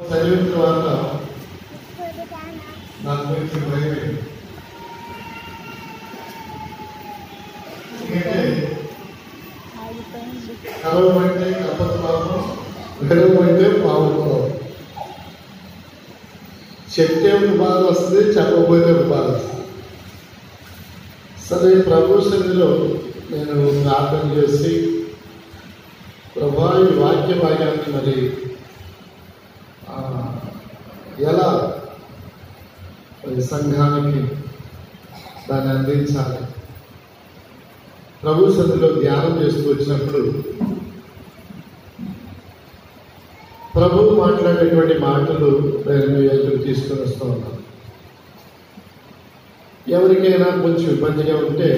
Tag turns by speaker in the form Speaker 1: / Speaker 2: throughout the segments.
Speaker 1: చదివిన తర్వాత నాకు కొంచెం భయం ఎందుకంటే కలవమంటే కప్పత పాపం విడవమంటే పాపం చెప్తే ఒక బాధ వస్తుంది చెప్పకపోతే ఒక బాధ వస్తుంది సరే ప్రభు సన్నిధిలో నేను ప్రార్థన చేసి ప్రభా ఈ వాక్య భాగాన్ని మరి ఆ, ఎలా మరి సంఘానికి దాన్ని అందించాలి ప్రభు సన్నిధిలో ధ్యానం చేస్తూ వచ్చినప్పుడు ప్రభు మాట్లాడేటువంటి మాటలు నేను మీ దగ్గర తీసుకొని వస్తూ ఉన్నాను ఎవరికైనా కొంచెం ఇబ్బందిగా ఉంటే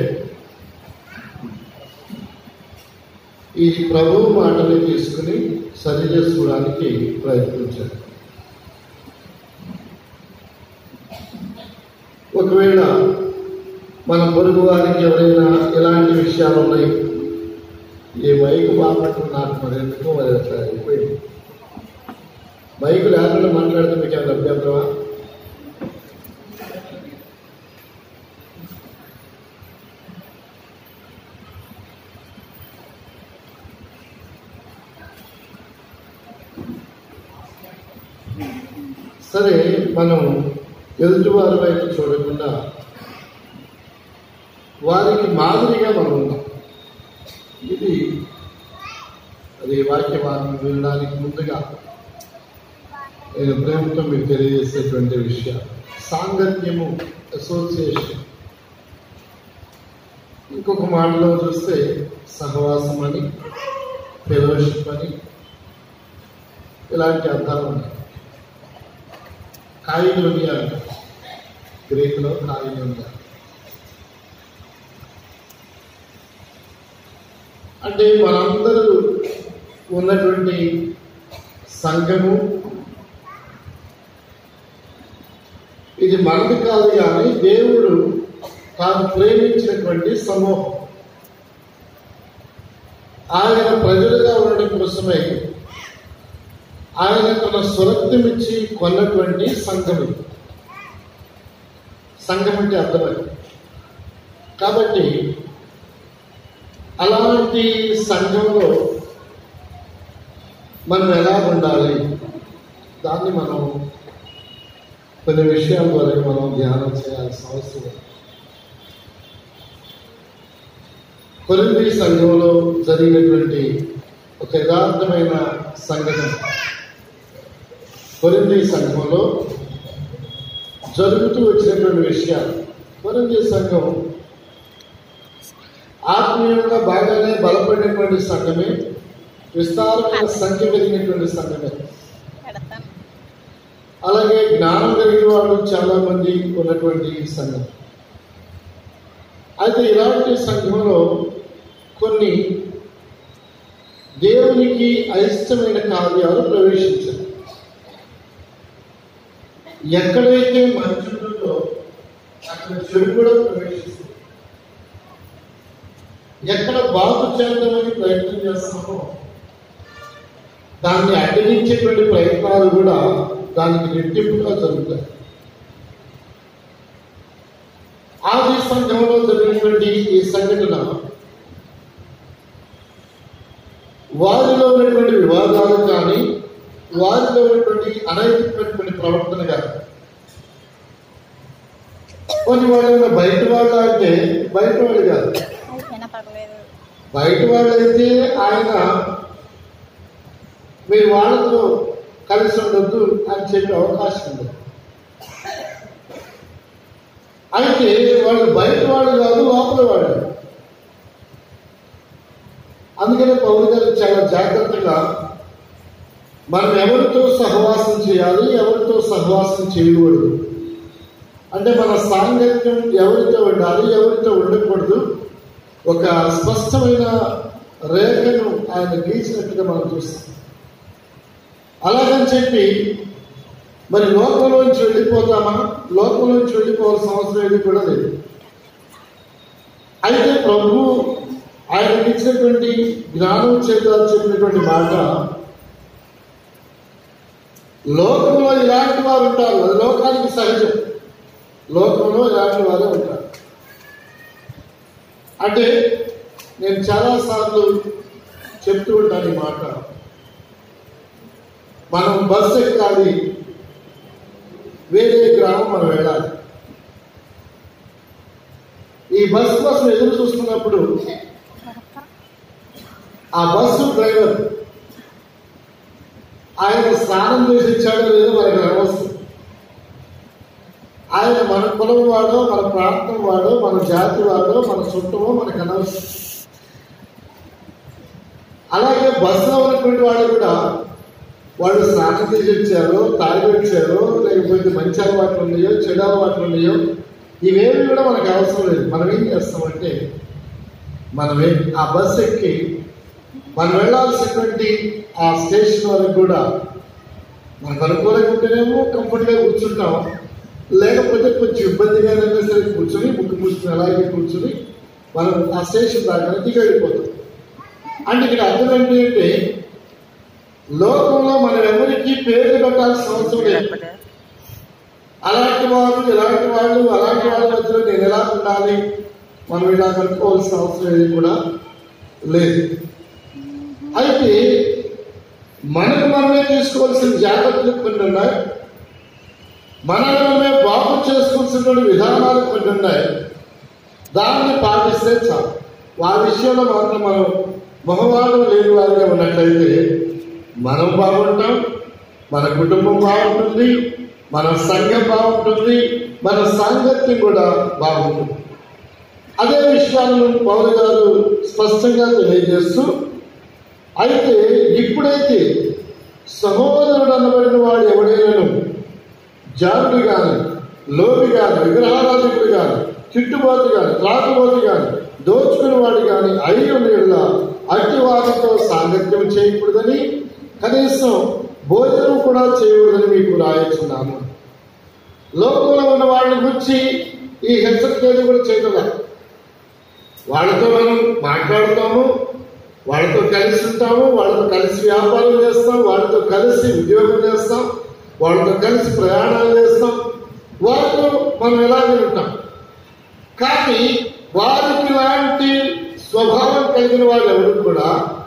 Speaker 1: ఈ ప్రభు మాటని తీసుకుని సరి చేసుకోవడానికి ప్రయత్నించారు ఒకవేళ మన పొరుగు వారికి ఎవరైనా ఇలాంటి విషయాలు ఉన్నాయి ఈ మైకు బాపట్టు నాకు మరి ఎందుకో మరి అట్లా అయిపోయింది మైకు లేకుండా మాట్లాడితే మీకు ఏమైనా అభ్యంతరమా సరే మనం ఎదుటివారి వైపు చూడకుండా వారికి మాదిరిగా మనం ఉన్నాం ఇది అది వాక్యవాదం వినడానికి ముందుగా నేను ప్రేమతో మీకు తెలియజేసేటువంటి విషయం సాంగత్యము అసోసియేషన్ ఇంకొక మాటలో చూస్తే సహవాసం అని ఫెలోషిప్ అని ఇలాంటి అర్థాలు ఉన్నాయి కాయిలోనియా అంటారు గ్రీకులో కాయిలోనియా అంటే మనందరూ ఉన్నటువంటి సంఘము ఇది మనది కాదు కానీ దేవుడు తాను ప్రేమించినటువంటి సమూహం ఆయన ప్రజలుగా ఉండడం కోసమే ఆయన తన స్వరక్తం ఇచ్చి కొన్నటువంటి సంఘం ఇది సంఘం అంటే అర్థమైంది కాబట్టి అలాంటి సంఘంలో మనం ఎలా ఉండాలి దాన్ని మనం కొన్ని విషయాల వరకు మనం ధ్యానం చేయాల్సిన అవసరం ఉంది. కొరింది సంఘంలో జరిగినటువంటి ఒక యథార్థమైన సంఘటన కొరింది సంఘంలో జరుగుతూ వచ్చినటువంటి విషయాలు కొరింది సంఘం ఆత్మీయంగా బాగానే బలపడినటువంటి సంఘమే విస్తారమైన సంఖ్య కలిగినటువంటి సంఘమే
Speaker 2: పెడతాను
Speaker 1: అలాగే జ్ఞానం కలిగిన వాళ్ళు చాలా మంది ఉన్నటువంటి సంఘం అయితే ఇలాంటి సంఘంలో కొన్ని దేవునికి అయిష్టమైన కార్యాలు ప్రవేశించారు ఎక్కడైతే మంచి ఉంటుందో అక్కడ చెడు కూడా ప్రవేశిస్తుంది ఎక్కడ బాగు చేద్దామని ప్రయత్నం చేస్తామో దాన్ని అడ్డగించేటువంటి ప్రయత్నాలు కూడా దానికి రెట్టింపుగా జరుగుతాయి ఆది సంఘంలో జరిగినటువంటి ఈ సంఘటన వారిలో ఉన్నటువంటి వివాదాలు కానీ వారిలో ఉన్నటువంటి అనైతికమైనటువంటి ప్రవర్తన కానీ కొన్ని వాళ్ళు బయట వాళ్ళు అంటే బయట వాళ్ళు కాదు
Speaker 2: అయిపోయినా పర్లేదు
Speaker 1: బయట వాళ్ళైతే ఆయన మీరు వాళ్ళతో కలిసి ఉండొద్దు అని చెప్పే అవకాశం ఉంది అయితే వాళ్ళు బయట వాళ్ళు కాదు లోపల వాళ్ళు అందుకనే పౌరు గారు చాలా జాగ్రత్తగా మనం ఎవరితో సహవాసం చేయాలి ఎవరితో సహవాసం చేయకూడదు అంటే మన సాంగత్యం ఎవరితో ఉండాలి ఎవరితో ఉండకూడదు ఒక స్పష్టమైన రేఖను ఆయన గీసినట్టుగా మనం చూస్తాం అలాగని చెప్పి మరి లోకంలోంచి వెళ్ళిపోతామా లోకంలోంచి వెళ్ళిపోవాల్సిన అవసరం ఏది కూడా లేదు అయితే ప్రభు ఆయనకి ఇచ్చినటువంటి జ్ఞానం చేత చెప్పినటువంటి మాట లోకంలో ఇలాంటి వారు ఉంటారు అది లోకానికి సహజం లోకంలో ఇలాంటి వారే ఉంటారు అంటే నేను చాలాసార్లు చెప్తూ ఉంటాను ఈ మాట మనం బస్సు ఎక్కాలి వేరే గ్రామం మనం వెళ్ళాలి ఈ బస్సు కోసం ఎదురు చూస్తున్నప్పుడు ఆ బస్సు డ్రైవర్ ఆయన స్నానం చేసి ఇచ్చాడో లేదో మనకు అనవసరం ఆయన మన కులం వాడో మన ప్రాంతం వాడో మన జాతి వాడో మన చుట్టమో మనకు అనవసరం అలాగే బస్సులో ఉన్నటువంటి వాళ్ళు కూడా వాళ్ళు స్నానం చేసి వచ్చారో తాగి వచ్చారో లేకపోతే మంచి అలవాట్లు ఉన్నాయో చెడు అలవాట్లు ఉన్నాయో ఇవేమి కూడా మనకు అవసరం లేదు మనం ఏం చేస్తామంటే మనమే ఆ బస్ ఎక్కి మనం వెళ్ళాల్సినటువంటి ఆ స్టేషన్ వరకు కూడా మనకు అనుకూలంగా ఉంటేనేమో కంఫర్ట్గా కూర్చుంటాం లేకపోతే కొంచెం ఇబ్బందిగా అయినా సరే కూర్చొని ముక్కు మూసుకుని అలాగే కూర్చొని మనం ఆ స్టేషన్ దాకా దిగి వెళ్ళిపోతాం అంటే ఇక్కడ అర్థం ఏంటి అంటే లోకంలో మనం ఎవరికి పేరు పెట్టాల్సిన అవసరం లేదు అలాంటి వారు ఇలాంటి వాళ్ళు అలాంటి వాళ్ళ మధ్యలో నేను ఎలా ఉండాలి మనం ఇలా కనుక్కోవాల్సిన అవసరం ఏది కూడా లేదు అయితే మనకు మనమే తీసుకోవాల్సిన జాగ్రత్తలు కొన్ని ఉన్నాయి మనల్ని మనమే బాగు చేసుకోవాల్సినటువంటి విధానాలు కొన్ని ఉన్నాయి దాన్ని పాటిస్తే చాలు ఆ విషయంలో మాత్రం మనం మొహమాటం లేని వారిగా ఉన్నట్లయితే మనం బాగుంటాం మన కుటుంబం బాగుంటుంది మన సంఘం బాగుంటుంది మన సాంగత్యం కూడా బాగుంటుంది అదే విషయాలను పౌరు గారు స్పష్టంగా తెలియజేస్తూ అయితే ఇప్పుడైతే సహోదరుడు అనబడిన వాడు ఎవడైనాను జారుడు గాని లోబి గాని విగ్రహారాధికుడు గాని చిట్టుబాటు గాని త్రాటుబాటు గాని దోచుకుని వాడు గాని అయి ఉండేలా అట్టి వారితో సాంగత్యం చేయకూడదని కనీసం భోజనం కూడా చేయకూడదని మీకు రాయచున్నాను లోకంలో ఉన్న వాళ్ళని గురించి ఈ హెచ్చరిక ఏది కూడా చేయగల వాళ్ళతో మనం మాట్లాడుతాము వాళ్ళతో కలిసి ఉంటాము వాళ్ళతో కలిసి వ్యాపారం చేస్తాం వాళ్ళతో కలిసి ఉద్యోగం చేస్తాం వాళ్ళతో కలిసి ప్రయాణాలు చేస్తాం వాళ్ళతో మనం ఎలాగే ఉంటాం కానీ వారికి ఇలాంటి స్వభావం కలిగిన వాళ్ళు ఎవరు కూడా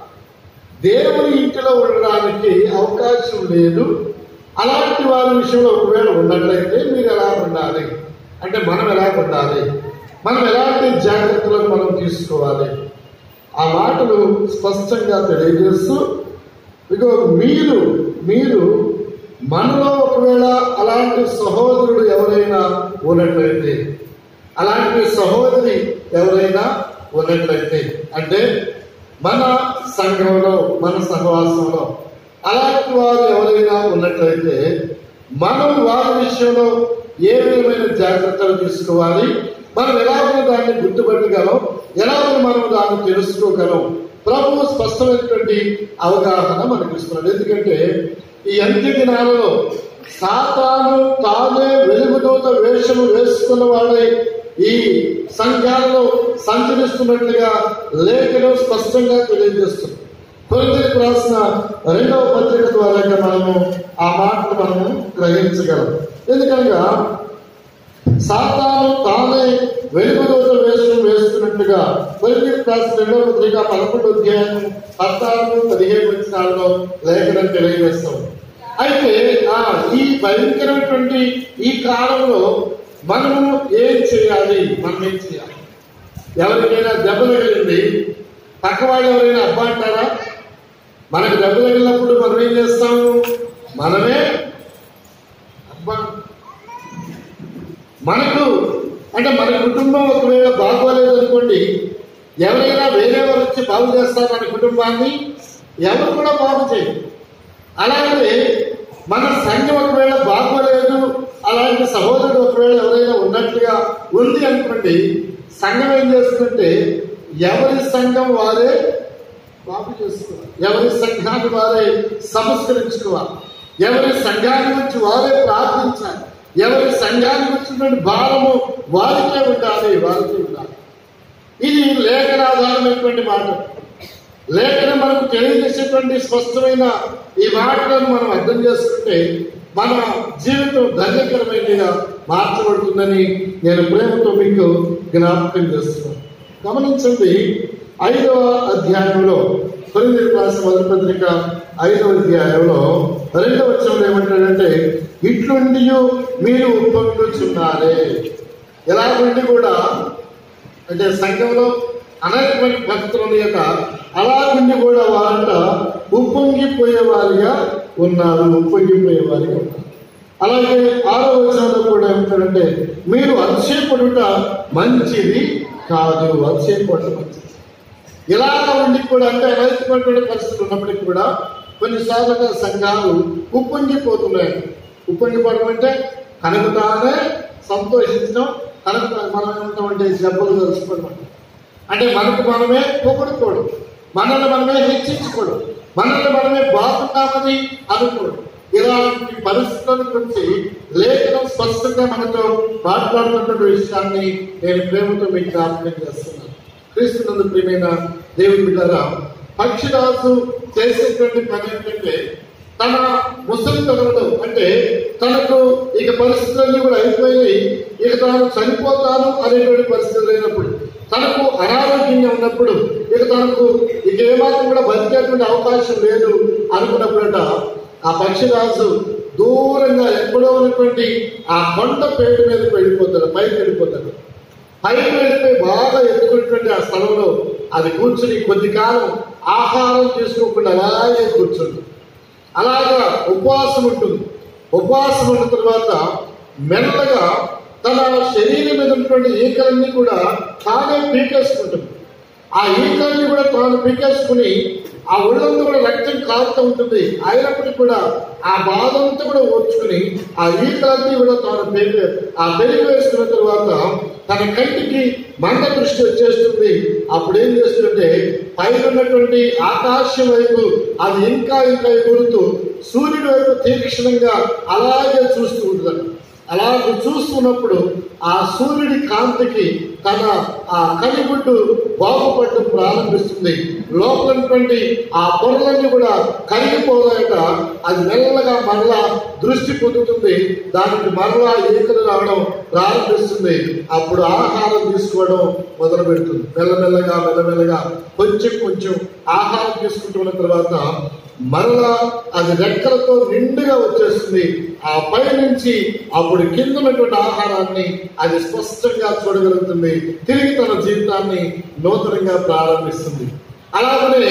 Speaker 1: దేవుని ఇంటిలో ఉండడానికి అవకాశం లేదు అలాంటి వారి విషయంలో ఒకవేళ ఉన్నట్లయితే మీరు ఎలా ఉండాలి అంటే మనం ఎలా ఉండాలి మనం ఎలాంటి జాగ్రత్తలను మనం తీసుకోవాలి ఆ మాటలు స్పష్టంగా తెలియజేస్తూ ఇక మీరు మీరు మనలో ఒకవేళ అలాంటి సహోదరుడు ఎవరైనా ఉన్నట్లయితే అలాంటి సహోదరి ఎవరైనా ఉన్నట్లయితే అంటే మన సంఘంలో మన సహవాసంలో అలాంటి వారు ఎవరైనా ఉన్నట్లయితే మనం వారి విషయంలో ఏ విధమైన జాగ్రత్తలు తీసుకోవాలి మనం ఎలాగో దాన్ని గుర్తుపట్టగలం ఎలాగో మనం దాన్ని తెలుసుకోగలం ప్రభు స్పష్టమైనటువంటి అవగాహన మనకి ఇస్తున్నాడు ఎందుకంటే ఈ అంత్య దినాలలో సాతాను తానే వెలుగుదూత వేషము వేసుకున్న వాడై ఈ సంఘాలలో సంచరిస్తున్నట్లుగా లేఖను స్పష్టంగా తెలియజేస్తుంది కొరింథీయులకు రాసిన రెండవ పత్రిక ద్వారా మనము ఆ మాటను మనము గ్రహించగలం ఎందుకనగా సాతాను తానే వెలుగుదూత వేషం వేస్తున్నట్టుగా కొరింథీయులకు రాసిన రెండవ పత్రిక పదకొండు అధ్యాయం పద్నాలుగు పదిహేను వచ్చినాల్లో లేఖనం తెలియజేస్తాం అయితే ఆ ఈ భయంకరమైనటువంటి ఈ కాలంలో మనము ఏం చేయాలి మనం ఏం చేయాలి ఎవరికైనా దెబ్బ తగిలింది పక్కవాడు ఎవరైనా అబ్బా అంటారా మనకు దెబ్బ తగిలినప్పుడు మనం ఏం చేస్తాము మనమే అబ్బా మనకు అంటే మన కుటుంబం ఒకవేళ బాగోలేదు అనుకోండి ఎవరైనా వేరే వారు వచ్చి బాగు చేస్తారు మన కుటుంబాన్ని ఎవరు కూడా బాగు చేయరు అలాగే మన సంఘం ఒకవేళ బాగోలేదు అలాంటి సహోదరుడు ఒకవేళ ఎవరైనా ఉన్నట్లుగా ఉంది అనుకోండి సంఘం ఏం చేస్తుంటే ఎవరి సంఘం వారే బాగు చేసుకోవాలి ఎవరి సంఘాన్ని వారే సంస్కరించుకోవాలి ఎవరి సంఘాన్ని గురించి వారే ప్రార్థించాలి ఎవరి సంఘాన్ని గురించినటువంటి భారము వారికే ఉండాలి వారికే ఉండాలి ఇది లేఖనాధారమైనటువంటి మాట లేఖనం మనకు తెలియజేసేటువంటి స్పష్టమైన ఈ మాటలను మనం అర్థం చేసుకుంటే మన జీవితం ధన్యకరమైనదిగా మార్చబడుతుందని నేను ప్రేమతో మీకు జ్ఞాపకం చేస్తున్నాను గమనించండి ఐదవ అధ్యాయంలో కొరింది రాసిన మొదటి పత్రిక ఐదవ అధ్యాయంలో రెండవ వచనంలో ఏమంటాడంటే ఇట్లుండి మీరు ఉప్పొంగుచున్నారే ఎలాగుండి కూడా అంటే సంఘంలో అనేకమైన భక్తులు ఉన్నాయట అలాగుండి కూడా వారంట ఉప్పొంగిపోయే వారిగా ఉన్నారు ఉప్పొంగిపోయే వారిగా ఉన్నారు అలాగే ఆరో వచనంలో కూడా ఏమంటారంటే మీరు అతిశయపడుట మంచిది కాదు అతిశయపడటం మంచిది ఇలాగ ఉండి కూడా అంటే అనైతికమైనటువంటి పరిస్థితులు ఉన్నప్పటికీ కూడా కొన్నిసార్లు సంఘాలు ఉప్పొంగిపోతున్నాయి ఉప్పొంగిపోవడం అంటే కనుగతానే సంతోషించడం కనుక మనం ఏమంటామంటే జబ్బులు తెలుసుకోవడం అంటే. అంటే మనకు మనమే పొగుడుకోవడం మనల్ని మనమే హెచ్చించుకోవడం మనల్ని మనమే బాగున్నామని అనుకోవడం ఇలాంటి పరిస్థితుల గురించి లేఖనం స్పష్టంగా మనతో మాట్లాడుతున్నటువంటి విషయాన్ని నేను ప్రేమతో మీకు జ్ఞాపకం చేస్తున్నాను క్రీస్తునందు ప్రియమైన దేవుడి బిడ్డారా పక్షిరాజు చేసేటువంటి పని ఏంటంటే తన ముసలితనంలో అంటే తనకు ఇక పరిస్థితులన్నీ కూడా అయిపోయి ఇక తాను చనిపోతాను అనేటువంటి పరిస్థితి లేనప్పుడు తనకు అనారోగ్యంగా ఉన్నప్పుడు ఇక తనకు ఇక ఏమాత్రం కూడా బతికేటువంటి అవకాశం లేదు అనుకున్నప్పుడట ఆ పక్షిరాజు దూరంగా ఎక్కడో ఉన్నటువంటి ఆ కొండ పేరు మీదకి వెళ్ళిపోతాడు పైకి వెళ్ళిపోతాడు పైకి వెళ్ళిపోయి బాగా ఎత్తుకున్నటువంటి ఆ స్థలంలో అది కూర్చుని కొద్ది కాలం ఆహారం తీసుకోకుండా అలాగే కూర్చుంది అలాగా ఉపవాసం ఉంటుంది ఉపవాసం ఉన్న తర్వాత మెల్లగా తన శరీరం మీద ఉన్నటువంటి ఈకలన్నీ కూడా తానే పీకేసుకుంటుంది ఆ ఈకలన్నీ కూడా తాను పీకేసుకుని ఆ ఒళ్ళంతా కూడా రక్తం కారుతూ ఉంటుంది అయినప్పటికీ కూడా ఆ బాధంతా కూడా ఓర్చుకుని ఆ ఈకలన్నీ కూడా తాను పెరిగి ఆ పెరిగి వేసుకున్న తర్వాత తన కంటికి మంట దృష్టి వచ్చేస్తుంది అప్పుడు ఏం చేస్తుంటే పైన ఉన్నటువంటి ఆకాశం వైపు అది ఇంకా ఇంకా ఎగురుతూ సూర్యుడి వైపు తీక్షణంగా అలాగే చూస్తూ ఉంటుంది అలాగ చూస్తున్నప్పుడు ఆ సూర్యుడి కాంతికి తన ఆ కనిగుడ్డు బాగుపడటం ప్రారంభిస్తుంది లోపలటువంటి ఆ పొరలన్నీ కూడా కరిగిపోదాక అది మెల్లగా మరలా దృష్టి పొందుతుంది దానికి మరలా ఈకలు రావడం ప్రారంభిస్తుంది అప్పుడు ఆహారం తీసుకోవడం మొదలు పెడుతుంది మెల్లమెల్లగా మెల్లమెల్లగా కొంచెం కొంచెం ఆహారం తీసుకుంటున్న తర్వాత మరలా అది రెక్కలతో నిండుగా వచ్చేస్తుంది ఆ పై నుంచి అప్పుడు కింద ఉన్నటువంటి ఆహారాన్ని అది స్పష్టంగా చూడగలుగుతుంది తిరిగి తన జీవితాన్ని నూతనంగా ప్రారంభిస్తుంది అలాగనే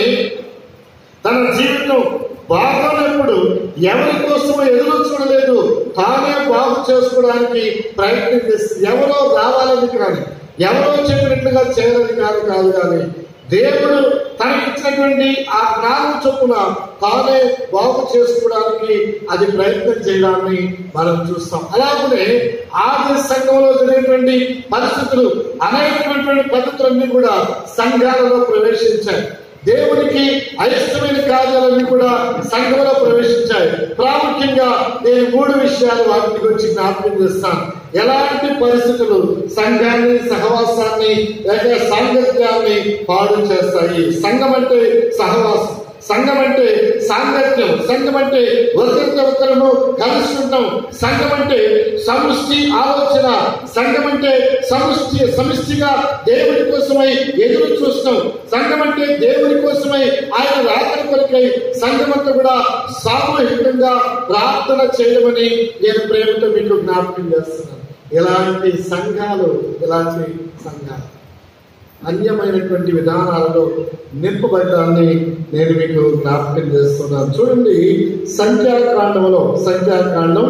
Speaker 1: తన జీవితం బాగున్నప్పుడు ఎవరి కోసమో ఎదురు చూడలేదు తానే బాగు చేసుకోవడానికి ప్రయత్నం చేస్తుంది ఎవరో రావాలని కానీ ఎవరో చెప్పినట్లుగా చేయాలని కాదు కాదు కానీ దేవుడు తనకిచ్చినటువంటి ఆ జ్ఞానం చొప్పున తానే బాగు చేసుకోవడానికి అది ప్రయత్నం చేయడాన్ని మనం చూస్తాం అలాగనే ఆది సంఘంలో జరిగినటువంటి పరిస్థితులు అనేకమైనటువంటి పద్ధతులన్నీ కూడా సంఘాలలో ప్రవేశించాయి దేవునికి అయిష్టమైన కార్యాలన్నీ కూడా సంఘంలో ప్రవేశించాయి ప్రాముఖ్యంగా నేను మూడు విషయాలు వాటి గురించి జ్ఞాపకం చేస్తాను ఎలాంటి పరిస్థితులు సంఘాన్ని సహవాసాన్ని లేక సాంగత్యాన్ని పాడు చేస్తాయి సంఘం అంటే సహవాసం సంఘం అంటే సాంగత్యం సంఘం అంటే ఒకరితో ఒకరము కలిసి ఉంటాం సంఘం అంటే సమిష్టి ఆలోచన సంఘం అంటే సమిష్టి సమిష్టిగా దేవుడి కోసమై ఎదురు చూస్తాం సంఘం అంటే దేవుడి కోసమై ఆయన రాకడి కొరకై సంఘం అంతా కూడా సామూహికంగా ప్రార్థన చేయమని నేను ప్రేమతో మీకు జ్ఞాపకం చేస్తున్నాను ఇలాంటి సంఘాలు ఇలాంటి సంఘాలు అన్యమైనటువంటి విధానాలలో నింపబడ్డాన్ని నేను మీకు జ్ఞాపకం చేస్తున్నాను చూడండి సంఖ్యాకాండంలో సంఖ్యాకాండం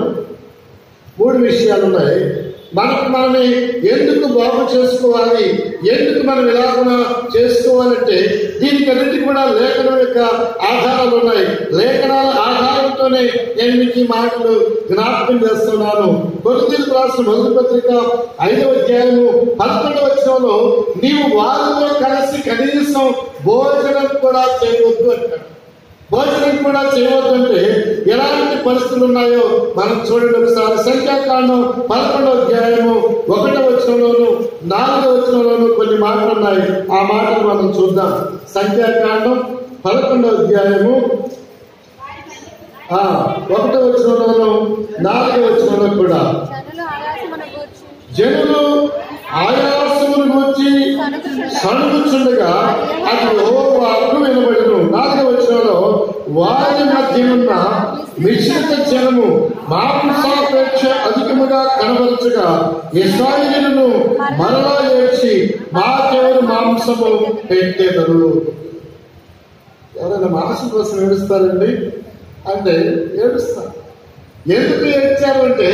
Speaker 1: మూడు విషయాలు ఉన్నాయి మనకు మనమే ఎందుకు బాగు చేసుకోవాలి ఎందుకు మనం ఎలాగున చేసుకోవాలంటే దీనికి అన్నిటికీ కూడా లేఖనం యొక్క ఆధారాలు ఉన్నాయి లేఖనాల ఆధారంతోనే నేను మీకు ఈ మాటలు జ్ఞాపకం చేస్తున్నాను కొద్దిలకు రాసిన మొదటి పత్రిక ఐదవ అధ్యాయము పదకొండవ వచనంలో నీవు వారితో కలిసి కనీసం భోజనం కూడా చేయవద్దు అంటాడు భోజనం కూడా చేయవద్దంటే ఎలాంటి పరిస్థితులు ఉన్నాయో మనం చూడండి ఒకసారి సంఖ్యాకాండం పదకొండవ అధ్యాయము ఒకటో వచనంలోను నాలుగో వచనంలోను కొన్ని మాటలు ఉన్నాయి ఆ మాటలు మనం చూద్దాం సంఖ్యాకాండం పదకొండవ అధ్యాయము ఆ ఒకటో వచనంలోను నాలుగో వచనంలో కూడా
Speaker 2: జనులు ఆయాసమును గూర్చి
Speaker 1: జనులు ఆయాసమును గురించి సణుగుచుండగా అది వాకు వినబడును నాలుగవ వచనంలో వారి మధ్య ఉన్న మిశ్రిత జనము మాంసాపేక్ష అధికముగా కనబరచుగా ఇస్రాయిలను మరలా ఏడ్చి మాకెవరు మాంసము పెట్టేదరు ఎవరైనా మాంసం కోసం ఏడుస్తారండి అంటే ఏడుస్తారు ఎందుకు ఏడ్చారు అంటే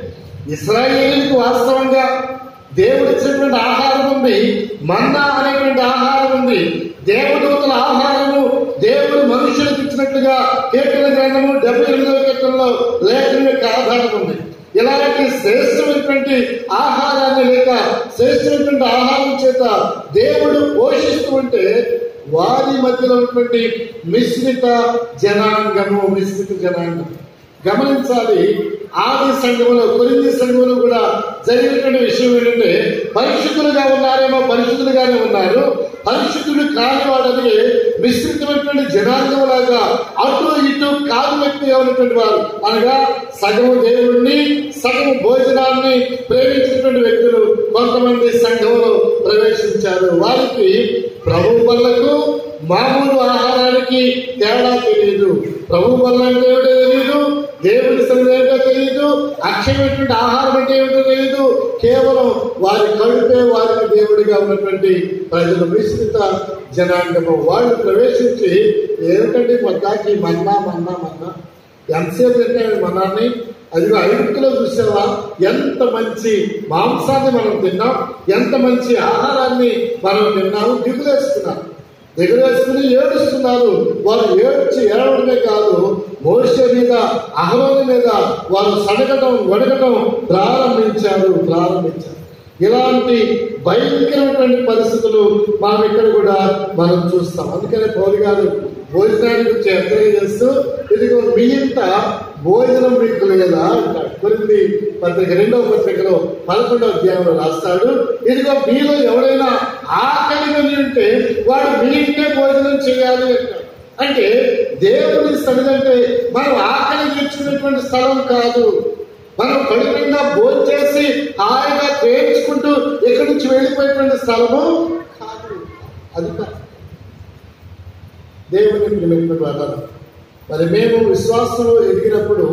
Speaker 1: ఇస్రాయేలీలకు వాస్తవంగా దేవుడు ఇచ్చినటువంటి ఆహారం ఉంది మన్నా అనేటువంటి ఆహారం ఉంది దేవదూతల ఆహారము దేవుడు మనుషులకు ఇచ్చినట్లుగా కీర్తన గ్రంథము డెబ్బై ఎనిమిదవ కీర్తనలో లేఖనం యొక్క ఆధారం ఉంది ఇలాంటి శ్రేష్టమైనటువంటి ఆహారాన్ని లేక శ్రేష్టమైనటువంటి ఆహారం చేత దేవుడు పోషిస్తూ ఉంటే వారి మధ్యలో ఉన్నటువంటి మిశ్రిత జనాంగము మిశ్రిత జనాంగం గమనించాలి ఆది సంఘములో కొరింది సంఘములో కూడా జరిగినటువంటి విషయం ఏంటంటే పరిశుద్ధులుగా ఉన్నారేమో పరిశుద్ధులుగానే ఉన్నారు పరిశుద్ధుడు కాని వాడని మిశ్రితమైనటువంటి జనాంగములాగా అటు ఇటు కాదు వ్యక్తిగా ఉన్నటువంటి వారు అనగా సగము దేవుణ్ణి సగము భోజనాన్ని ప్రేమించినటువంటి వ్యక్తులు కొంతమంది సంఘంలో ప్రవేశించారు వారికి ప్రభు వల్లకు మామూలు ఆహారానికి తేడా తెలియదు ప్రభు వల్ల అంటే ఏమిటో తెలియదు దేవుడి సన్నిధి ఏంటో తెలియదు అక్షయమైనటువంటి ఆహారం అంటే ఏమిటో తెలియదు కేవలం వారి కడుపే వారికి దేవుడిగా ఉన్నటువంటి ప్రజలు విస్తృత జనాంగము వాళ్ళు ప్రవేశించి ఏమిటంటే మొత్తానికి మన్నా మన్నా మన్నా ఎంతసేపు తింటాడు మనాన్ని అదిగో ఐదులో చూసావా ఎంత మంచి మాంసాన్ని మనం తిన్నాం ఎంత మంచి ఆహారాన్ని మనం తిన్నాము దిగులేస్తున్నాం దిగులేసుకుని ఏడుస్తున్నారు వారు ఏడ్చి ఏడవడమే కాదు మోసే మీద అహరోని మీద వారు సడగటం వడగటం ప్రారంభించారు ప్రారంభించారు ఇలాంటి భయంకరమైనటువంటి పరిస్థితులు మనం ఇక్కడ కూడా మనం చూస్తాం అందుకనే పౌరు గారు భోజనాన్ని గురించి తెలియజేస్తూ ఇదిగో మీ ఇంట భోజనం మీకు లేదా అంటాడు కొరింది పత్రిక రెండవ పత్రికలో పదకొండవ అధ్యాయంలో రాస్తాడు ఇదిగో మీలో ఎవరైనా ఆకలి కొని ఉంటే వాడు మీ ఇంటే భోజనం చేయాలి అంటాడు అంటే దేవుని సన్నిధి అంటే మనం ఆకలి తెచ్చుకునేటువంటి స్థలం కాదు మనం కడుపుండా భోజనం చేసి హాయిగా పేర్చుకుంటూ ఇక్కడి నుంచి వెళ్ళిపోయేటువంటి స్థలము కాదు అది కాదు దేవుని ప్రేమించిన వాళ్ళను మరి మేము విశ్వాసంలో ఎదిగినప్పుడు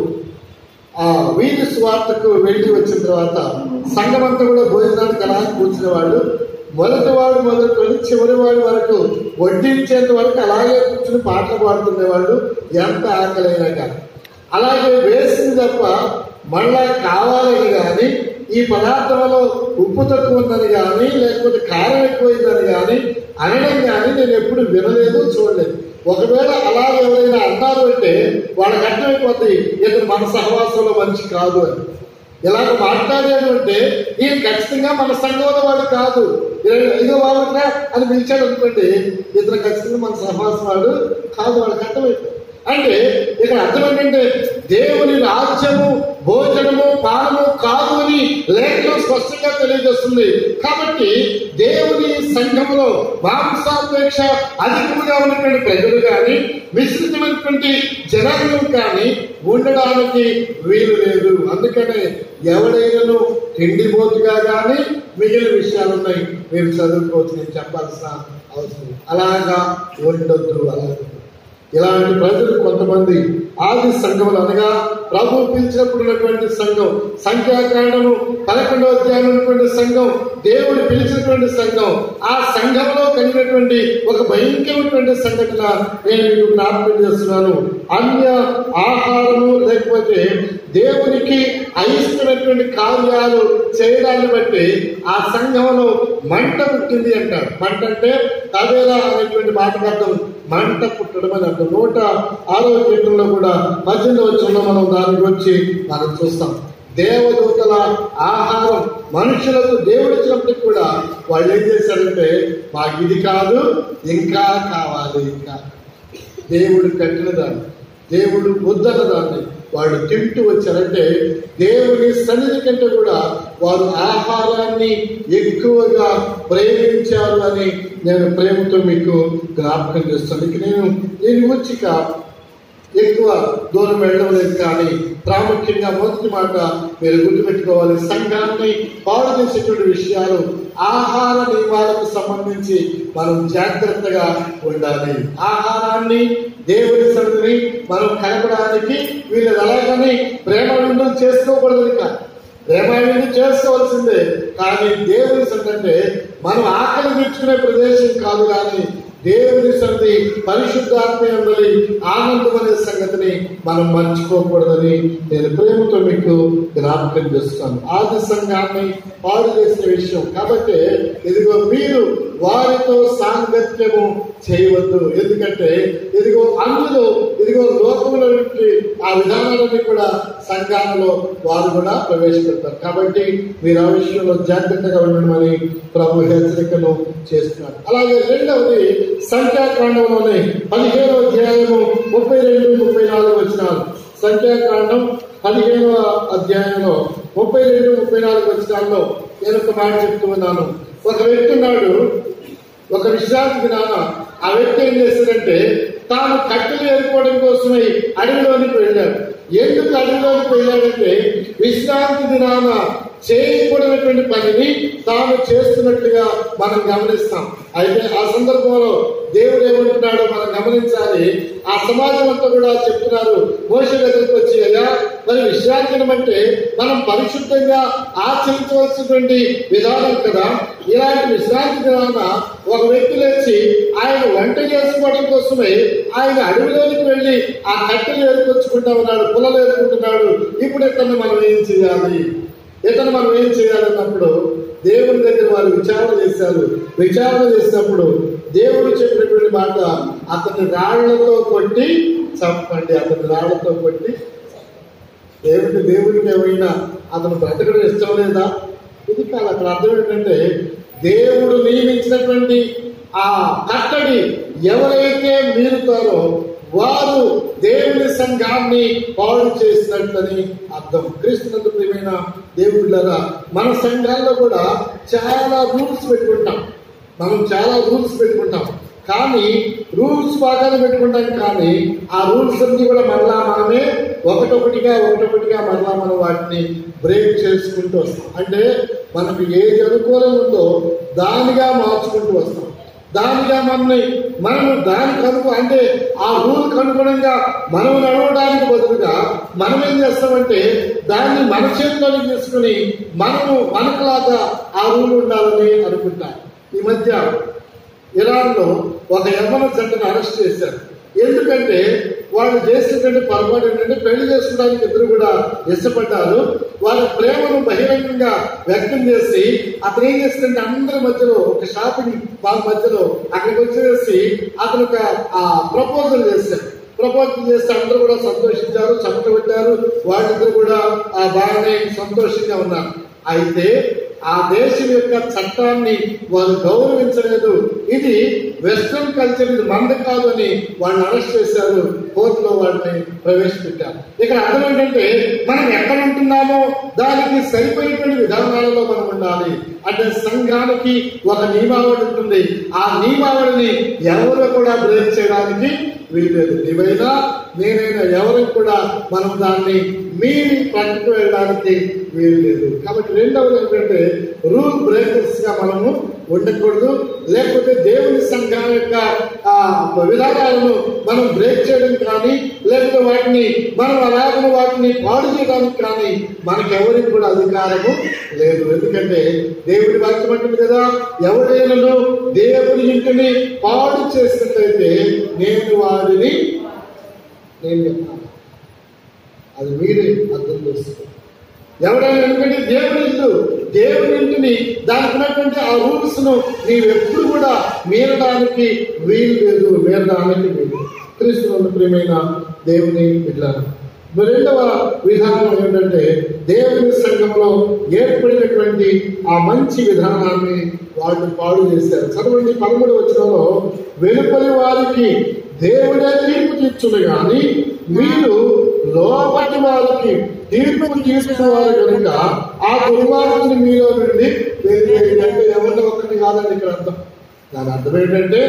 Speaker 1: ఆ వీధి స్వార్థకు వెళ్ళి వచ్చిన తర్వాత సంఘమంతా కూడా భోజనానికి అలా కూర్చునే వాళ్ళు మొదటి వాడు మొదలుకొని చివరి వాడి వరకు వడ్డించేంత వరకు అలాగే కూర్చుని పాటలు పాడుతుండేవాళ్ళు ఎంత ఆకలైనా కానీ అలాగే వేసింది తప్ప మళ్ళా కావాలని కానీ ఈ పదార్థంలో ఉప్పు తక్కువ ఉందని కానీ లేకపోతే కారం ఎక్కువైందని కానీ అనడం కానీ నేను ఎప్పుడు వినలేదు చూడలేదు ఒకవేళ అలా ఎవరైనా అన్నారు అంటే వాళ్ళకి అర్థమైపోతుంది ఇతను మన సహవాసంలో మంచి కాదు అని ఇలాగ మాట్లాడాడు అంటే ఈయన ఖచ్చితంగా మన సంఘంలో వాడు కాదు ఐదో వాళ్ళగా అని పిలిచాడు అనుకోండి ఇతను ఖచ్చితంగా మన సహవాసం వాడు కాదు వాళ్ళకి అర్థమైపోయింది అంటే ఇక్కడ అర్థం ఏంటంటే దేవుని రాజ్యము భోజనము పానము కాదు అని లేఖనం స్పష్టంగా తెలియజేస్తుంది కాబట్టి దేవుని సంఘములో మాంసాపేక్ష అధికముగా ఉన్నటువంటి ప్రజలు కానీ మిశ్రితమైనటువంటి జనాంగం కానీ ఉండడానికి వీలు లేదు అందుకనే ఎవడైనాను తిండిపోతుగా కానీ మిగిలిన విషయాలు ఉన్నాయి మీరు చదువుకోవచ్చు నేను చెప్పాల్సిన అవసరం అలాగా ఉండొద్దు అలాగే ఇలాంటి ప్రజలు కొంతమంది ఆది సంఘములు అనగా ప్రభు పిలిచినప్పుడు ఉన్నటువంటి సంఘం సంఖ్యాకాండము పదకొండవ అధ్యాయం ఉన్నటువంటి సంఘం దేవుడు పిలిచినటువంటి సంఘం ఆ సంఘంలో కలిగినటువంటి ఒక భయంకరమైనటువంటి సంఘటన నేను మీకు జ్ఞాపకం చేస్తున్నాను అన్య ఆహారము లేకపోతే దేవునికి అయిష్టమైనటువంటి కార్యాలు చేయడాన్ని బట్టి ఆ సంఘంలో మంట పుట్టింది అంటారు మంట అంటే అదేలా అనేటువంటి మాటకు అర్థం మంట పుట్టడం అని అర్థం నూట ఆరో కీర్తనలో కూడా పద్దెనిమిది వచ్చిన మనం దాని గురించి మనం చూస్తాం దేవదూతల ఆహారం మనుషులకు దేవుడు ఇచ్చినప్పటికి కూడా వాళ్ళు ఏం చేశారంటే మాకు ఇది కాదు ఇంకా కావాలి ఇంకా దేవుడు కట్టిన దాన్ని దేవుడు వద్దన్న దాన్ని వాళ్ళు తింటూ వచ్చారంటే దేవుని సన్నిధి కంటే కూడా వారు ఆహారాన్ని ఎక్కువగా ప్రేమించారు అని నేను ప్రేమతో మీకు జ్ఞాపకం చేస్తాను ఇక నేను దీని గురించి ఇక ఎక్కువ దూరం వెళ్ళడం లేదు కానీ ప్రాముఖ్యంగా మొదటి మాట మీరు గుర్తుపెట్టుకోవాలి సంఘాన్ని పాడు చేసేటువంటి విషయాలు ఆహార నియమాలకు సంబంధించి మనం జాగ్రత్తగా ఉండాలి ఆహారాన్ని దేవుని సన్నిధిని మనం కలపడానికి వీళ్ళు అలాగని ప్రేమ విందులు చేసుకోకూడదు ఇక ప్రేమ విందు చేసుకోవాల్సిందే కానీ దేవుని సన్నిధి అంటే మనం ఆకలి తీర్చుకునే ప్రదేశం కాదు కానీ దేవుని సన్నిధి పరిశుద్ధాత్మ ఉన్నది ఆనందం అనే సంగతిని మనం మర్చిపోకూడదని నేను ప్రేమతో మీకు జ్ఞాపకం చేస్తాను ఆది సంఘాన్ని పాడు చేసిన విషయం కాబట్టి ఇదిగో మీరు వారితో సాంగత్యము చేయవద్దు ఎందుకంటే ఇదిగో అందులో ఇదిగో లోకంలో నుండి ఆ విధానాలన్నీ కూడా సంఘాలలో వారు కూడా ప్రవేశపెడతారు కాబట్టి మీరు ఆ విషయంలో జాగ్రత్తగా ఉండమని ప్రభు హెచ్చరికను చేస్తున్నారు అలాగే రెండవది సంఖ్యాకాండంలోనే పదిహేనవ అధ్యాయము ముప్పై రెండు ముప్పై నాలుగు వచ్చినారు సంఖ్యాకాండం పదిహేనవ అధ్యాయంలో ముప్పై రెండు ముప్పై నాలుగు వచ్చినాల్లో నేను ఒక మాట చెప్తూ ఉన్నాను ఒక వ్యక్తి ఉన్నాడు ఒక విశ్రాంతి దినాన ఆ వ్యక్తి ఏం చేశాడంటే తాను కట్టెలు ఏరుకోవడం కోసమై అడవిలోనికి వెళ్ళాడు ఎందుకు అడవిలోనికి వెళ్ళాడంటే విశ్రాంతి దినాన చేయకూడనటువంటి పనిని తాను చేస్తున్నట్లుగా మనం గమనిస్తాం అయితే ఆ సందర్భంలో దేవుడు ఏమంటున్నాడో మనం గమనించాలి ఆ సమాజం అంతా కూడా చెప్తున్నారు మోస దగ్గరికి వచ్చి అయ్యా మరి విశ్రాంతి దినం అంటే మనం పరిశుద్ధంగా ఆచరించవలసినటువంటి విధానం కదా ఇలాంటి విశ్రాంతి దినాన ఒక వ్యక్తి లేచి ఆయన వంట చేసుకోవడం కోసమే ఆయన అడవిలోనికి వెళ్ళి ఆ కట్టెలు ఏరుకొచ్చుకుంటా ఉన్నాడు పుల్లలు ఏరుకుంటున్నాడు ఇప్పుడు ఇతన్ని మనం ఏం చేయాలి ఇతను మనం ఏం చేయాలన్నప్పుడు దేవుని దగ్గర వారు విచారణ చేశారు విచారణ చేసినప్పుడు దేవుడు చెప్పినటువంటి మాట అతని రాళ్లతో కొట్టి చంపండి అతని రాళ్లతో కొట్టి దేవుడి దేవుడికి ఏమైనా అతను బ్రతకడం ఇష్టం లేదా ఇది కాదు అక్కడ అర్థం ఏంటంటే దేవుడు నియమించినటువంటి ఆ కట్టడి ఎవరైతే మీరుతారో వారు దేవుని సంఘాన్ని పాడు చేసినట్లని అర్థం క్రీస్తునందు ప్రియమైన దేవుళ్ళరా మన సంఘాల్లో కూడా చాలా రూల్స్ పెట్టుకుంటాం మనం చాలా రూల్స్ పెట్టుకుంటాం కానీ రూల్స్ బాగానే పెట్టుకుంటాం కానీ ఆ రూల్స్ అన్ని కూడా మరలా మనమే ఒకటొకటిగా ఒకటొకటిగా మరలా మనం వాటిని బ్రేక్ చేసుకుంటూ వస్తాం అంటే మనకు ఏది అనుకూలం ఉందో దానిగా మార్చుకుంటూ వస్తాం దానిగా మనల్ని మనము దానికి అనుకు అంటే ఆ రూల్ అనుగుణంగా మనం నడవడానికి బదులుగా మనం ఏం చేస్తామంటే దాన్ని మన చేతిలోకి తీసుకుని మనము మనకులాగా ఆ రూల్ ఉండాలని అనుకుంటాం ఈ మధ్య ఇరాన్లో ఒక యవ్వన జంటను అరెస్ట్ చేశారు ఎందుకంటే వాళ్ళు చేసినటువంటి పొరపాటు ఏంటంటే పెళ్లి చేసుకోవడానికి ఇద్దరు కూడా ఇష్టపడ్డారు వాళ్ళ ప్రేమను బహిరంగంగా వ్యక్తం చేసి అతను ఏం చేస్తుంటే అందరి మధ్యలో ఒక షాపింగ్ వాళ్ళ మధ్యలో అక్కడికి వచ్చేసి అతను ఒక ఆ ప్రపోజల్ చేశారు ప్రపోజల్ చేస్తే అందరూ కూడా సంతోషించారు చెమట పెట్టారు వాళ్ళిద్దరు కూడా ఆ బాగానే సంతోషంగా ఉన్నారు అయితే ఆ దేశం యొక్క చట్టాన్ని వారు గౌరవించలేదు ఇది వెస్ట్రన్ కల్చర్ ఇది మంద కాదు అని వాళ్ళని అరెస్ట్ చేశారు కోర్టులో వాళ్ళని ప్రవేశపెట్టారు ఇక్కడ అర్థం ఏంటంటే మనం ఎక్కడ ఉంటున్నామో దానికి సరిపోయేటువంటి విధానాలలో మనం ఉండాలి అంటే సంఘానికి ఒక నియమావళి ఉంటుంది ఆ నియమావళిని ఎవరు కూడా బ్రేక్ చేయడానికి వీల్లేదు నీవైనా నేనైనా ఎవరికి కూడా మనం దాన్ని మీరి పట్టుకు వెళ్ళడానికి వీలు లేదు కాబట్టి రెండవది ఏంటంటే రూల్ బ్రేకర్స్ గా మనము ఉండకూడదు లేకపోతే దేవుని సంఘం యొక్క ఆ విధానాలను మనం బ్రేక్ చేయడం కానీ లేకపోతే వాటిని మనం అలాగని వాటిని పాడు చేయడానికి కానీ మనకెవరికి కూడా అధికారము లేదు ఎందుకంటే దేవుడి వాక్యం అంటుంది కదా ఎవడైనా దేవుని ఇంటిని పాడు చేసినట్లయితే నేను వాడిని నేను చెప్తాను అది మీరే అర్థం చేసుకోండి ఎవరైనా ఎందుకంటే దేవుని ఇల్లు దేవుని ఇంటిని దానికి ఉన్నటువంటి ఆ రూల్స్ ను నీవెప్పుడు కూడా మీరడానికి వీలు లేదు మీరడానికి వీలు క్రీస్తునందు ప్రియమైన దేవుని బిడ్డలారా రెండవ విధానం ఏంటంటే దేవుని సంఘంలో ఏర్పడినటువంటి ఆ మంచి విధానాన్ని వాళ్ళు పాడు చేశారు చదవండి పదమూడు వచ్చినలో వెలుపలి వారికి దేవుడే తీర్పు తీర్చును గాని మీరు లోపటి వారికి తీర్పు తీర్చువారు కనుక ఆ దుర్మార్గుని మీలో నుండి వేరు అంటే ఎవరిని ఒక్కటి కాదండి ఇక్కడ అర్థం దాని అర్థం ఏంటంటే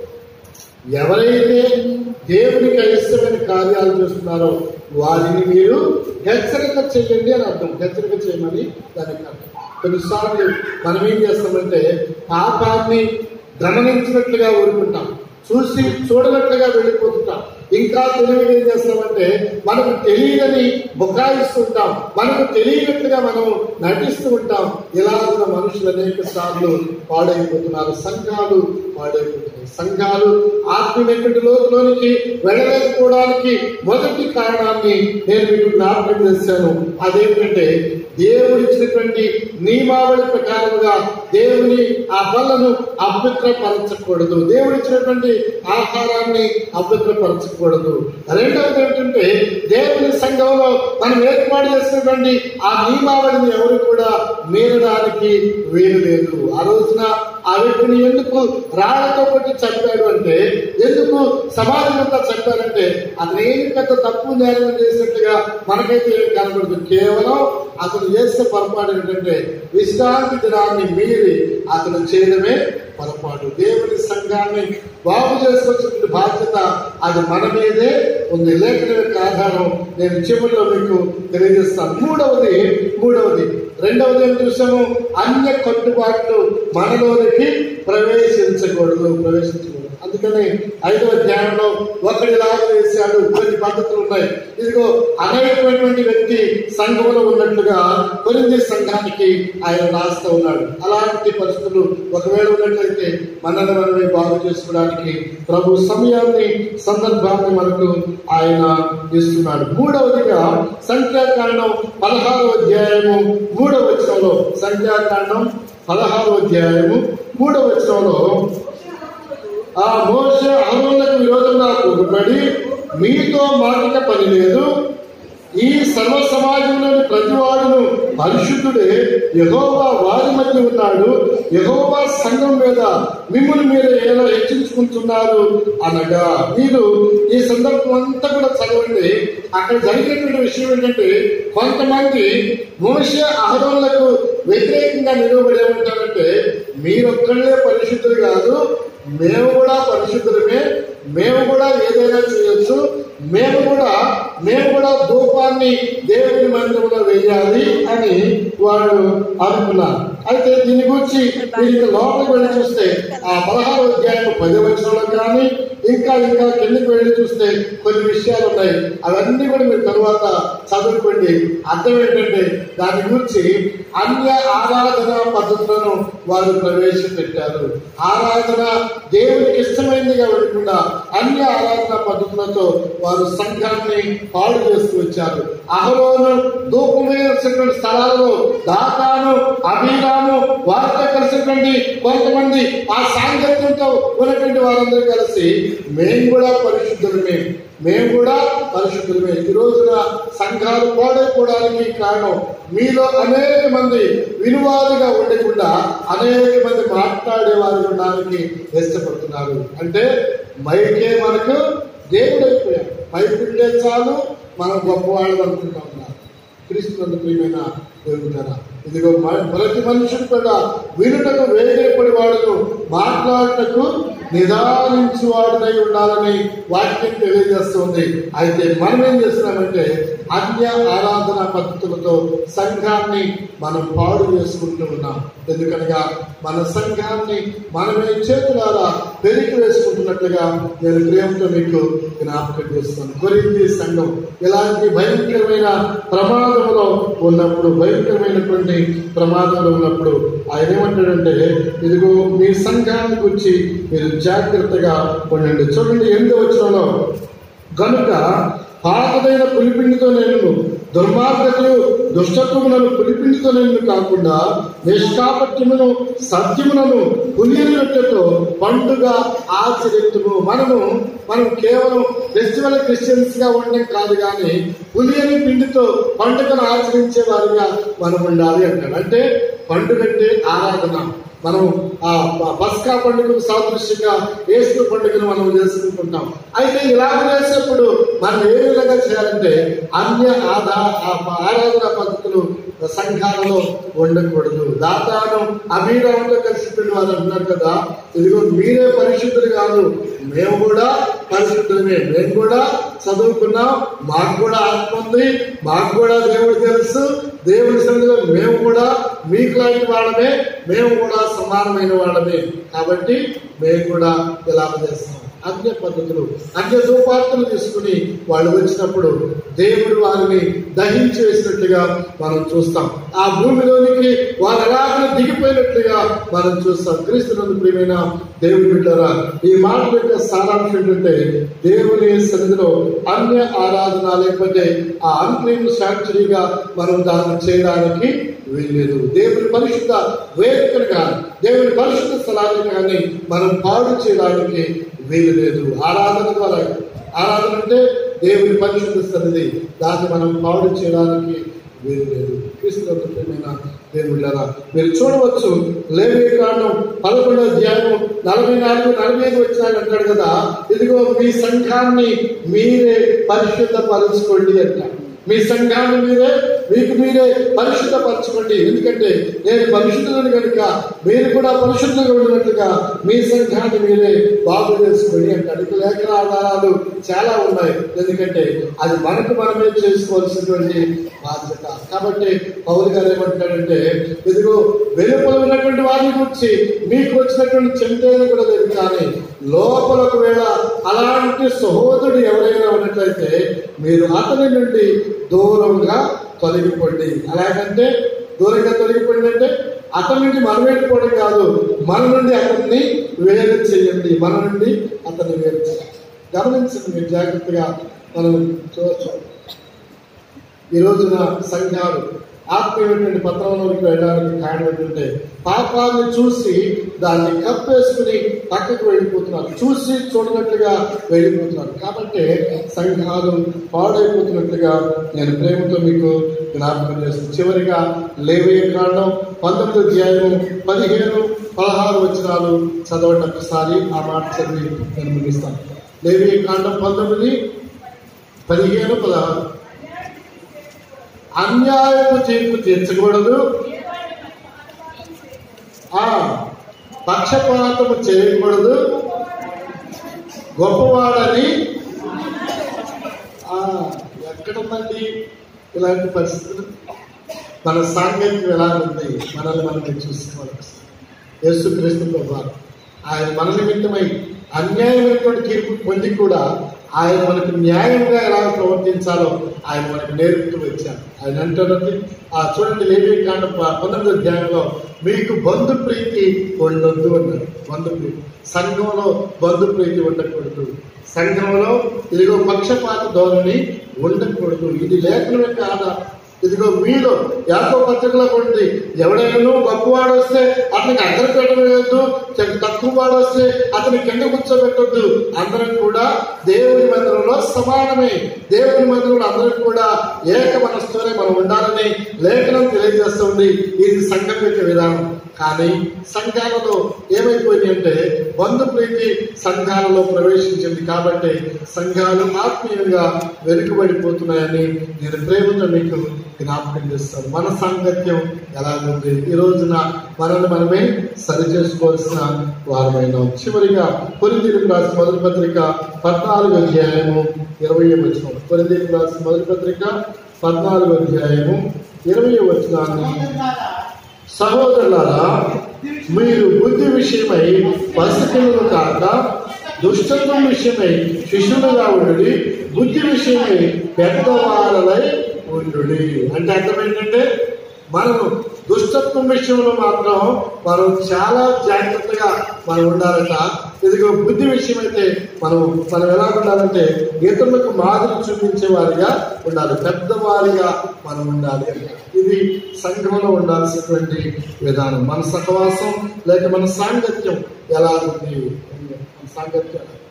Speaker 1: ఎవరైతే దేవునికి అయిష్టమైన కార్యాలు చేస్తున్నారో వారిని మీరు హెచ్చరిక చేయండి అని అర్థం హెచ్చరిక చేయమని దానికి అర్థం కొన్నిసార్లు మనం ఏం చేస్తామంటే పాపాన్ని గమనించినట్లుగా ఊరుకుంటాం చూసి చూడనట్లుగా వెళ్ళిపోతుంటాం ఇంకా తెలివిగా ఏం చేస్తామంటే మనకు తెలియదని బుకాయిస్తుంటాం మనకు తెలియనట్లుగా మనం నటిస్తూ ఉంటాం ఇలా ఉన్న మనుషులు అనేక సార్లు పాడైపోతున్నారు సంఘాలు పాడైపోతున్నాయి సంఘాలు ఆత్మీయటువంటి లోతులోనికి వెళ్ళలేకపోవడానికి మొదటి కారణాన్ని నేను మీకు జ్ఞాపకం చేశాను అదేంటంటే దేవుడు ఇచ్చినటువంటి నియమావళి ప్రకారముగా దేవుని ఆ బలను అపవిత్రపరచకూడదు దేవుడు ఇచ్చినటువంటి ఆహారాన్ని అపవిత్రపరచకూడదు రెండవది ఏంటంటే దేవుని సంఘంలో మనం ఏర్పాటు చేసినటువంటి ఆ నియమావళిని ఎవరు కూడా మీరడానికి వీలు లేదు ఆ రోజున ఆ వ్యక్తిని ఎందుకు రాళ్లతో కొట్టి చంపాడు అంటే ఎందుకు సమాజం అంతా చంపారంటే అతను ఏమి పెద్ద తప్పు నేరం చేసినట్టుగా మనకైతే ఏం కనబడదు కేవలం అతను చేసే పొరపాటు ఏంటంటే విశ్రాంతి దినాన్ని మీరి అతను చేయడమే పొరపాటు దేవుని సంఘాన్ని బాగు చేసుకోవాల్సిన బాధ్యత అది మన మీదే ఉంది లేఖన యొక్క ఆధారం నేను చివరిలో మీకు తెలియజేస్తాను మూడవది మూడవది రెండవది ఏం చూసాము అన్య కట్టుబాట్లు మనలోనికి ప్రవేశించకూడదు ప్రవేశించకూడదు అందుకని ఐదవ ధ్యానంలో ఒకటి లాగా వేశాడు కొన్ని పద్ధతులు ఉన్నాయి ఇదిగో అనేకమైనటువంటి వ్యక్తి సంఘంలో ఉన్నట్లుగా కొరింది సంఘానికి ఆయన రాస్తూ ఉన్నాడు అలాంటి పరిస్థితులు ఒకవేళ ఉన్నట్లయితే మనల్ని మనమే బాగు చేసుకోవడానికి ప్రభు సమయాన్ని సందర్భాన్ని మనకు ఆయన ఇస్తున్నాడు మూడవదిగా సంఖ్యాకాండం పదహారవ అధ్యాయము మూడవ వచనంలో సంఖ్యాకాండం పదహారవ అధ్యాయము మూడవ వచనంలో ఆ మోస అహరోన్లకు విరోధంగా కూడుబడి మీతో మాటక పని లేదు ఈ సర్వ సమాజంలోని ప్రతివాడును పరిశుద్ధుడే యహోవా వారి మధ్య ఉన్నాడు యహోవా సంఘం మీద మిమ్మల్ని మీరు ఎలా హెచ్చించుకుంటున్నారు అనగా మీరు ఈ సందర్భం అంతా కూడా చదవండి అక్కడ జరిగినటువంటి విషయం ఏంటంటే కొంతమంది మోస అహరోన్లకు వ్యతిరేకంగా నిలబడి ఉంటారంటే మీరొక్కళ్ళే పరిశుద్ధులు కాదు మేము కూడా పరిశుద్ధులమే మేము కూడా ఏదైనా చేయొచ్చు మేము కూడా మేము కూడా ధూపాన్ని దేవుని మందిరంలో వేయాలి అని వాడు అనుకున్నారు అయితే దీని గురించి మీరు లోపలికి వెళ్ళి చూస్తే ఆ పదహారు అధ్యాయం పది వచనంలో కానీ ఇంకా ఇంకా కిందకి వెళ్ళి చూస్తే కొన్ని విషయాలు ఉన్నాయి అవన్నీ కూడా మీరు తరువాత చదువుకోండి అర్థం ఏంటంటే దాని గురించి అన్య ఆరాధన పద్ధతులను వారు ప్రవేశపెట్టారు ఆరాధన దేవునికి ఇష్టమైనదిగా వెళ్ళకుండా అన్య ఆరాధన పద్ధతులతో వారు సంఘాన్ని పాడు చేస్తూ వచ్చారు అహరోను ధూపం వేసినటువంటి స్థలాలలో దాతాను అభిరాము వారితో కలిసినటువంటి కొంతమంది ఆ సాంగత్యంతో ఉన్నటువంటి వారందరూ కలిసి మేము కూడా పరిశుద్ధులమే మేము కూడా పరిశుద్ధులమే ఈ రోజున సంఘాలు పాడైపోవడానికి కారణం మీలో అనేక మంది విలువాలుగా ఉండకుండా అనేక మంది మాట్లాడే వారు ఉండడానికి ఇష్టపడుతున్నారు అంటే మైకే మనకు దేవుడు అయిపోయాడు మైక్ ఉంటే చాలు మనం గొప్పవాళ్ళు అనుకుంటా ఉన్నారు క్రీస్తు ప్రియమైన దేవుడారా ఇదిగో మ- ప్రతి మనుషుడు కూడా వినుటకు వేగపడి వాడును మాట్లాడటకు నిదానించి వాడునై ఉండాలని వాక్యం తెలియజేస్తుంది అయితే మనం ఏం చేస్తున్నామంటే అన్య ఆరాధన పద్ధతులతో సంఘాన్ని మనం పాడు చేసుకుంటూ ఉన్నాం ఎందుకనగా మన సంఘాన్ని మనమే చేతులారా పెరిగి వేసుకుంటున్నట్లుగా నేను ప్రేమతో మీకు జ్ఞాపకం చేస్తాను కొరింది సంఘం ఇలాంటి భయంకరమైన ప్రమాదంలో ఉన్నప్పుడు భయంకరమైనటువంటి ప్రమాదంలో ఉన్నప్పుడు ఆయన ఏమంటాడంటే ఇదిగో మీ సంఘాన్ని గురించి మీరు జాగ్రత్తగా ఉండండి చూడండి ఎందు వచ్చినలో కనుక పాతదైన పులిపిండితో నేను దుర్మార్గతలు దుష్టత్వములను పులిపిండితో నేను కాకుండా నిష్కాపట్యమును సత్యములను పులియని రొట్టెతో పండుగ ఆచరితుము మనము మనం కేవలం ఫెస్టివల్ క్రిస్టియన్స్ గా ఉండడం కాదు కానీ పులియని పిండితో పండుగను ఆచరించే వారిగా మనం ఉండాలి అంటాడు అంటే పండుగ అంటే ఆరాధన మనం ఆ ప- పస్కా పండుగకు సాదృశ్యంగా ఏసు పండుగను మనం చేసుకుంటుంటాం అయితే ఇలా చేసేప్పుడు మనం ఏ విధంగా చేయాలంటే అన్య ఆదా ఆ ఆరాధన పద్ధతులు సంఘాలలో ఉండకూడదు దాతాను అభిరామంతో కలిసిపోయిన వారు అంటున్నారు కదా ఇదిగో మీరే పరిశుద్ధులు కాదు మేము కూడా పరిశుద్ధులమే మేము కూడా చదువుకున్నాం మాకు కూడా ఆత్మ ఉంది మాకు కూడా దేవుడు తెలుసు దేవుడి సన్నిధిలో మేము కూడా మీకు లాంటి వాళ్ళమే మేము కూడా సమానమైన వాళ్ళమే కాబట్టి మేము కూడా ఇలా చేస్తాం అన్య పద్ధతులు అన్య ధూపార్తలు తీసుకుని వాళ్ళు వచ్చినప్పుడు దేవుడు వారిని దహించి వేసినట్లుగా మనం చూస్తాం ఆ భూమిలోనికి వారు అలాగే దిగిపోయినట్లుగా మనం చూస్తాం క్రీస్తునందు ప్రియమైన దేవుడి బిడ్డరా ఈ మాట యొక్క సారాంశం ఏంటంటే దేవుని సన్నిధిలో అన్య ఆరాధన లేకపోతే ఆ అన్క్లీన్ శాంచురీగా మనం దాన్ని చేయడానికి వీల్లేదు దేవుని పరిశుద్ధ వేదికను కానీ దేవుని పరిశుద్ధ స్థలాన్ని కానీ మనం పాడు చేయడానికి వీలు లేదు ఆరాధన ద్వారా ఆరాధన అంటే దేవుని పరిశుద్ధ సన్నిధి దాన్ని మనం పాడు చేయడానికి వీలు లేదు క్రీస్తుమైన దేవుళ్ళరా మీరు చూడవచ్చు లేవే కాండం పదకొండో అధ్యాయం నలభై నాలుగు నలభై ఐదు వచ్చినాడు అంటాడు కదా ఇదిగో మీ సంఘాన్ని మీరే పరిశుద్ధ పరుచుకోండి అంటాడు మీ సంఘాన్ని మీరే మీకు మీరే పరిశుద్ధపరచుకోండి ఎందుకంటే నేను పరిశుద్ధులను కనుక మీరు కూడా పరిశుద్ధంగా ఉన్నట్లుగా మీ సంఘాన్ని మీరే బాగు చేసుకోండి అంటాడు ఇక లేఖన ఆధారాలు చాలా ఉన్నాయి ఎందుకంటే అది మనకు మనమే చేసుకోవాల్సినటువంటి బాధ్యత కాబట్టి పౌరు గారు ఏమంటాడంటే ఇదిగో వెలుపల ఉన్నటువంటి వారిని గురించి మీకు వచ్చినటువంటి చెంతేది కూడా లేదు కానీ లోపల ఒకవేళ అలాంటి సహోదరుడు ఎవరైనా ఉన్నట్లయితే మీరు అతని నుండి దూరంగా తొలగిపోండి అలాగంటే దూరంగా తొలగిపోండి అంటే అతని నుండి మనం వెళ్ళిపోవడం కాదు మన నుండి అతన్ని వేరు చేయండి మన నుండి అతన్ని వేరు చేయండి గమనించండి మీరు జాగ్రత్తగా మనం చూడవచ్చు ఈ రోజున సంఘాలు ఆత్మీయమైనటువంటి పత్రంలోకి వెళ్ళడానికి కారణం ఏంటంటే పాపాన్ని చూసి దాన్ని కప్పేసుకుని పక్కకు వెళ్ళిపోతున్నారు చూసి చూడనట్లుగా వెళ్ళిపోతున్నారు కాబట్టి సంఘాలు పాడైపోతున్నట్లుగా నేను ప్రేమతో మీకు జ్ఞాపకం చేస్తాను చివరిగా లేవే కాండం పంతొమ్మిది అధ్యాయం పదిహేను పదహారు వచనాలు చదవండి ఒకసారి ఆ మాట చదివి నేను ముగిస్తాను లేవే కాండం పంతొమ్మిది పదిహేను పదహారు అన్యాయపు తీర్పు తీర్చకూడదు ఆ పక్షపాతము చేయకూడదు గొప్పవాడని ఆ ఎక్కడుందండి ఇలాంటి పరిస్థితులు మన సాంకేతికం ఎలా ఉంది మనల్ని మనకి చూసుకోవాలి యేసుక్రీస్తు ప్రభు ఆయన మన నిమిత్తమై అన్యాయమైనటువంటి తీర్పు పొంది కూడా ఆయన మనకు న్యాయంగా ఎలా ప్రవర్తించాలో ఆయన మనకు నేర్పుతూ వచ్చారు ఆయన అంటున్నది ఆ చూడండి లేవీ కాండ ప- పంతొమ్మిదో అధ్యాయంలో మీకు బంధు ప్రీతి ఉండొద్దు అన్నారు బంధు ప్రీతి సంఘంలో బంధు ప్రీతి ఉండకూడదు సంఘంలో ఇదిగో పక్షపాత ధోరణి ఉండకూడదు ఇది లేఖనం యొక్క ఆధారం ఇదిగో మీలో యాకో పత్రికలో ఉంది ఎవడైనా గొప్పవాడు వస్తే అతనికి అందరు పెట్టలేదు తక్కువ వాడు వస్తే అతని కింద కూర్చోబెట్టొద్దు అందరం కూడా దేవుని మందిరంలో సమానమే దేవుని మందిరంలో అందరం కూడా ఏక మనస్తోనే మనం ఉండాలని లేఖనం తెలియజేస్తుంది ఇది సంఘం యొక్క విధానం కానీ సంఘాలలో ఏమైపోయింది అంటే బంధు ప్రీతి సంఘాలలో ప్రవేశించింది కాబట్టి సంఘాలు ఆత్మీయంగా వెనుకబడిపోతున్నాయని నేను ప్రేమతో మీకు జ్ఞాపకం చేస్తాను మన సాంగత్యం ఎలా ఉంది ఈ రోజున మనల్ని మనమే సరి చేసుకోవాల్సిన వారమైనాం చివరిగా పొలితీరుకు రాసిన మొదటి పత్రిక పద్నాలుగు అధ్యాయము ఇరవై వచ్చిన పొలితీరుకు రాసిన మొదటి పత్రిక పద్నాలుగు అధ్యాయము ఇరవై వచనాన్ని సహోదరులారా మీరు బుద్ధి విషయమై పసిపిల్లలు కాక దుష్టత్వం విషయమై శిష్యులుగా ఉండు బుద్ధి విషయమై పెద్దవారలై ఉండు అంటే అర్థం ఏంటంటే మనం దుష్టత్వం విషయంలో మాత్రం మనం చాలా జాగ్రత్తగా మనం ఉండాలట ఇదిగో బుద్ధి విషయం అయితే మనం మనం ఎలా ఉండాలంటే ఇతరులకు మాదిరి చూపించే వారిగా ఉండాలి పెద్దవారిగా మనం ఉండాలి ఇది సంఘంలో ఉండాల్సినటువంటి విధానం మన సహవాసం లేక మన సాంగత్యం ఎలా ఉంది మన సాంగత్యం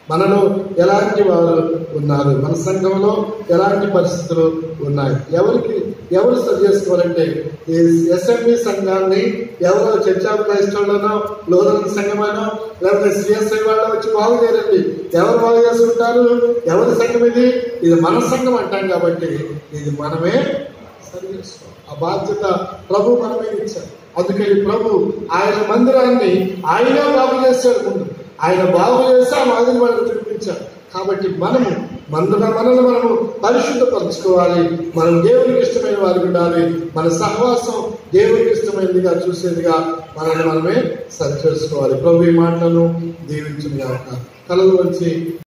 Speaker 1: మనలో ఎలాంటి వారు ఉన్నారు మన సంఘంలో ఎలాంటి పరిస్థితులు ఉన్నాయి ఎవరికి ఎవరు సరి చేసుకోవాలంటే ఈ ఎస్ఎంబి సంఘాన్ని ఎవరో చర్చా క్రైస్తవులనో లోదన సంఘమనో లేకపోతే సిఎస్ఐ వాళ్ళు వచ్చి బాగు చేయరండి ఎవరు బాగు చేసుకుంటారు ఎవరి సంఘం ఇది ఇది మన సంఘం అంటాం కాబట్టి ఇది మనమే సరి చేసుకోవాలి ఆ బాధ్యత ప్రభు మన మీద ఇచ్చారు అందుకని ప్రభు ఆయన మందిరాన్ని ఆయన బాగు చేశాడు ముందు ఆయన బాగు చేసి ఆ మాదిరి మనకు చూపించారు కాబట్టి మనము మందున మనల్ని మనము పరిశుద్ధపరచుకోవాలి మనం దేవునికి ఇష్టమైన వారికి ఉండాలి మన సహవాసం దేవునికి ఇష్టమైనదిగా చూసేదిగా మనల్ని మనమే సరి చేసుకోవాలి ప్రభు ఈ మాటలను దీవించుగా కళలు వచ్చి